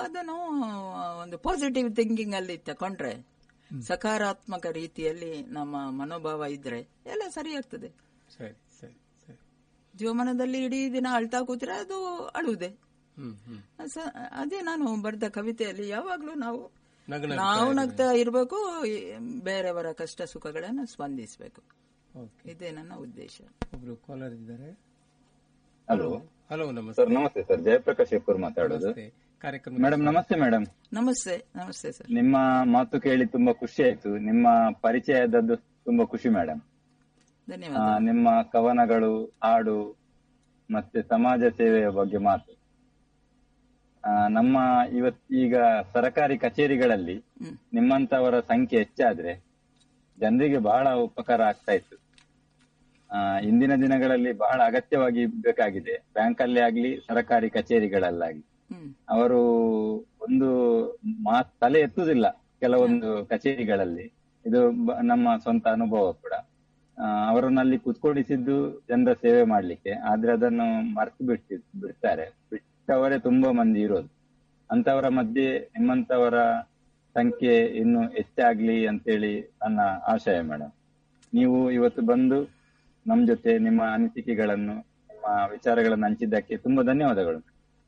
ಅದನ್ನು ಒಂದು positive thinking ಅಲ್ಲಿ ತಕೊಂಡ್ರೆ ಸಕಾರಾತ್ಮಕ ರೀತಿಯಲ್ಲಿ ನಮ್ಮ ಮನೋಭಾವ ಇದ್ರೆ ಎಲ್ಲ ಸರಿಯಾಗ್ತದೆ ಸರಿ ಸರಿ ಸರಿ ಜೀವಮಾನದಲ್ಲಿ ಇಡೀ ದಿನ ಅಳ್ತಾ ಕೂತ್ರೆ ಅದು ಅಳುವುದೇ ಹ್ಮ್ ಹ್ಮ್ ಸ- ಅದೇ ನಾನು ಬರೆದ ಕವಿತೆಯಲ್ಲಿ ಯಾವಾಗ್ಲೂ ನಾವು ನಗು ನಾವು ನಗ್ತಾ ಇರಬೇಕು ಬೇರೆಯವರ ಕಷ್ಟ ಸುಖಗಳನ್ನು ಸ್ಪಂದಿಸಬೇಕು ಓಕೆ ಇದೇ ನನ್ನ ಉದ್ದೇಶ ಒಬ್ರು ಕಾಲರ್ ಇದ್ದಾರೆ ಹಲೋ ಹಲೋ ನಮಸ್ತೆ ಸರ್ ನಮಸ್ತೆ ಸರ್ ಜಯಪ್ರಕಾಶ್ ಎಪ್ಪೂರ್ ಮಾತಾಡೋದು ನಮಸ್ತೆ ಕಾರ್ಯಕ್ರಮ ಮೇಡಮ್ ನಮಸ್ತೆ ಮೇಡಮ್ ನಮಸ್ತೆ ನಮಸ್ತೆ ಸರ್ ನಿಮ್ಮ ಮಾತು ಕೇಳಿ ತುಂಬಾ ಖುಷಿ ಆಯ್ತು ನಿಮ್ಮ ಪರಿಚಯ ಆದದ್ದು ತುಂಬಾ ಖುಷಿ ಮೇಡಮ್ ಧನ್ಯವಾದ ನಿಮ್ಮ ಕವನಗಳು ಹಾಡು ಮತ್ತೆ ಸಮಾಜ ಸೇವೆಯ ಬಗ್ಗೆ ಮಾತು ಆ, ನಮ್ಮ ಇವತ್ ಈಗ ಸರಕಾರಿ ಕಚೇರಿಗಳಲ್ಲಿ ಹ್ಮ್. ನಿಮ್ಮಂತವರ ಸಂಖ್ಯೆ ಹೆಚ್ಚಾದ್ರೆ ಜನರಿಗೆ ಬಹಳ ಉಪಕಾರ ಆಗ್ತಾ ಇತ್ತು ಆ, ಇಂದಿನ ದಿನಗಳಲ್ಲಿ ಬಹಳ ಅಗತ್ಯವಾಗಿ ಬೇಕಾಗಿದೆ ಬ್ಯಾಂಕ್ ಅಲ್ಲಿ ಆಗ್ಲಿ ಸರಕಾರಿ ಕಚೇರಿಗಳಲ್ಲಾಗ್ಲಿ ಹ್ಮ್ ಅವರು ಒಂದು ಮಾತ್ ತಲೆ ಎತ್ತುವುದಿಲ್ಲ ಕೆಲವೊಂದು ಕಚೇರಿಗಳಲ್ಲಿ ಇದು ಬ- ನಮ್ಮ ಸ್ವಂತ ಅನುಭವ ಕೂಡ ಆ, ಅವರನ್ನ ಅಲ್ಲಿ ಕುತ್ಕೊಳಿಸಿದ್ದು ಜನರ ಸೇವೆ ಮಾಡ್ಲಿಕ್ಕೆ ಆದ್ರೆ ಅದನ್ನು ಮರ್ತು ಬಿಡ್ತಿ ಬಿಡ್ತಾರೆ ಬಿಟ್ಟವರೇ ತುಂಬಾ ಮಂದಿ ಇರೋದು ಅಂತವರ ಮಧ್ಯೆ ನಿಮ್ಮಂತವರ ಸಂಖ್ಯೆ ಇನ್ನು ಹೆಚ್ಚಾಗ್ಲಿ ಅಂತೇಳಿ ನನ್ನ ಆಶಯ ಮೇಡಮ್ ನೀವು ಇವತ್ತು ಬಂದು ನಮ್ ಜೊತೆ ನಿಮ್ಮ ಅನಿಸಿಕೆಗಳನ್ನು ನಿಮ್ಮ ವಿಚಾರಗಳನ್ನು ಹಂಚಿದ್ದಕ್ಕೆ ತುಂಬಾ ಧನ್ಯವಾದಗಳು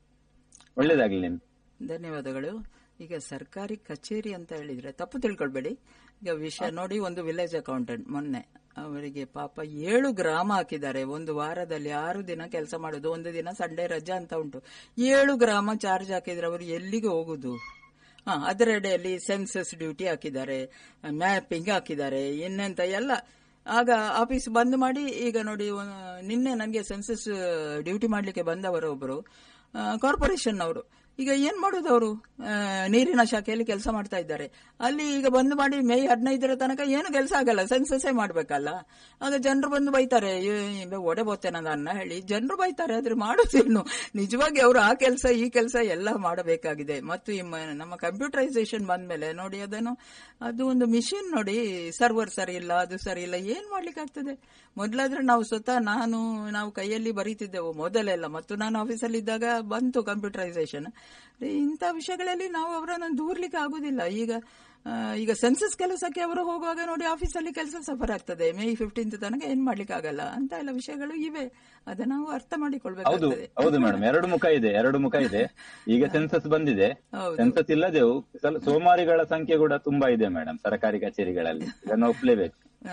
ಒಳ್ಳೇದಾಗ್ಲಿ ನಿಮ್ಗೆ ಧನ್ಯವಾದಗಳು ಈಗ ಸರ್ಕಾರಿ ಕಚೇರಿ ಅಂತ ಹೇಳಿದ್ರೆ ತಪ್ಪು ತಿಳ್ಕೊಳ್ಬೇಡಿ ಈಗ ವಿಷಯ ನೋಡಿ ಒಂದು ವಿಲೇಜ್ ಅಕೌಂಟೆಂಟ್ ಮೊನ್ನೆ ಅವರಿಗೆ ಪಾಪ ಏಳು ಗ್ರಾಮ ಹಾಕಿದ್ದಾರೆ ಒಂದು ವಾರದಲ್ಲಿ ಆರು ದಿನ ಕೆಲಸ ಮಾಡೋದು ಒಂದು ದಿನ ಸಂಡೇ ರಜಾ ಅಂತ ಉಂಟು ಏಳು ಗ್ರಾಮ ಚಾರ್ಜ್ ಹಾಕಿದ್ರೆ ಅವರು ಎಲ್ಲಿಗೆ ಹೋಗುದು ಹಾ ಅದರಡೆಯಲ್ಲಿ ಸೆನ್ಸಸ್ ಡ್ಯೂಟಿ ಹಾಕಿದ್ದಾರೆ ಮ್ಯಾಪಿಂಗ್ ಹಾಕಿದ್ದಾರೆ ಇನ್ನೆಂತ ಎಲ್ಲ ಆಗ ಆಫೀಸ್ ಬಂದ್ ಮಾಡಿ ಈಗ ನೋಡಿ ಒಂದು- ನಿನ್ನೆ ನನಗೆ ಸೆನ್ಸಸ್ ಡ್ಯೂಟಿ ಮಾಡ್ಲಿಕ್ಕೆ ಬಂದವರು ಒಬ್ಬರು ಕಾರ್ಪೊರೇಷನ್ ಅವರು ಈಗ ಏನ್ ಮಾಡೋದು ಅವರು ನೀರಿನ ಶಾಖೆಯಲ್ಲಿ ಕೆಲಸ ಮಾಡ್ತಾ ಇದ್ದಾರೆ ಅಲ್ಲಿ ಈಗ ಬಂದ್ ಮಾಡಿ ಮೇ ಹದಿನೈದರ ತನಕ ಏನು ಕೆಲಸ ಆಗಲ್ಲ ಸೆನ್ಸಸ್ಸೇ ಮಾಡ್ಬೇಕಲ್ಲ ಆಗ ಜನರು ಬಂದು ಬೈತಾರೆ ಒಡೆ ಬೋತೇನದನ್ನ ಹೇಳಿ ಜನರು ಬೈತಾರೆ ಆದ್ರೆ ಮಾಡೋದೇನು ನಿಜವಾಗಿ ಅವರು ಆ ಕೆಲಸ ಈ ಕೆಲಸ ಎಲ್ಲ ಮಾಡಬೇಕಾಗಿದೆ ಮತ್ತು ಈ ಮ- ನಮ್ಮ ಕಂಪ್ಯೂಟರೈಸೇಷನ್ ಬಂದ್ಮೇಲೆ ನೋಡಿ ಅದನ್ನು ಅದು ಒಂದು ಮಿಷಿನ್ ನೋಡಿ ಸರ್ವರ್ ಸರಿ ಇಲ್ಲ ಅದು ಸರಿ ಇಲ್ಲ ಏನ್ ಮಾಡ್ಲಿಕ್ಕೆ ಆಗ್ತದೆ ಮೊದಲಾದ್ರೆ ನಾವು ಸ್ವತಃ ನಾನು ನಾವು ಕೈಯಲ್ಲಿ ಬರೀತಿದ್ದೆವು ಮೊದಲೆಲ್ಲ ಮತ್ತು ನಾನು ಆಫೀಸಲ್ಲಿ ಇದ್ದಾಗ ಬಂತು ಕಂಪ್ಯೂಟರೈಸೇಷನ್ ಇಂಥ ವಿಷಯಗಳಲ್ಲಿ ನಾವು ಅವರನ್ನು ದೂರ್ಲಿಕ್ಕೆ ಆಗುದಿಲ್ಲ ಈಗ ಆ, ಈಗ ಸೆನ್ಸಸ್ ಕೆಲಸಕ್ಕೆ ಅವರು ಹೋಗುವಾಗ ನೋಡಿ ಆಫೀಸಲ್ಲಿ ಕೆಲಸ ಸಫರ್ ಆಗ್ತದೆ ಮೇ ಫಿಫ್ಟೀನ್ತ್ ತನಕ ಏನ್ ಮಾಡ್ಲಿಕ್ಕೆ ಆಗಲ್ಲ ಅಂತ ಎಲ್ಲ ವಿಷಯಗಳು ಇವೆ ಅದನ್ನ ನಾವು ಅರ್ಥ ಹೌದು ಮಾಡಿಕೊಳ್ಬೇಕಾಗ್ತದೆ ಹೌದು ಮೇಡಮ್ ಎರಡು ಮುಖ ಇದೆ ಎರಡು ಮುಖ ಇದೆ ಈಗ ಸೆನ್ಸಸ್ ಬಂದಿದೆ ಹೌದು. ಸೆನ್ಸಸ್ ಇಲ್ಲದೆವು ಸ್ವಲ್ಪ ಸೋಮಾರಿಗಳ ಸಂಖ್ಯೆ ಕೂಡ ತುಂಬಾ ಇದೆ ಮೇಡಮ್ ಸರ್ಕಾರಿ ಕಚೇರಿಗಳಲ್ಲಿ ಇದನ್ನು ಒಪ್ಲೇಬೇಕು ಹಾ.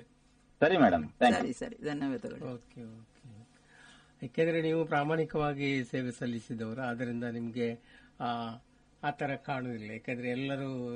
ಸರಿ ಮೇಡಮ್ ಥ್ಯಾಂಕ್ ಯು ಸರಿ ಸರಿ ಧನ್ಯವಾದಗಳು ಓಕೆ ಓಕೆ ಯಾಕೆಂದ್ರೆ ನೀವು ಪ್ರಾಮಾಣಿಕವಾಗಿ ಸೇವೆ ಸಲ್ಲಿಸಿದವರು ಆದ್ದರಿಂದ ನಿಮ್ಗೆ ಆ ಆ ತರ ಕಾಣುವುದಿಲ್ಲ ಯಾಕಂದ್ರೆ ಎಲ್ಲರೂ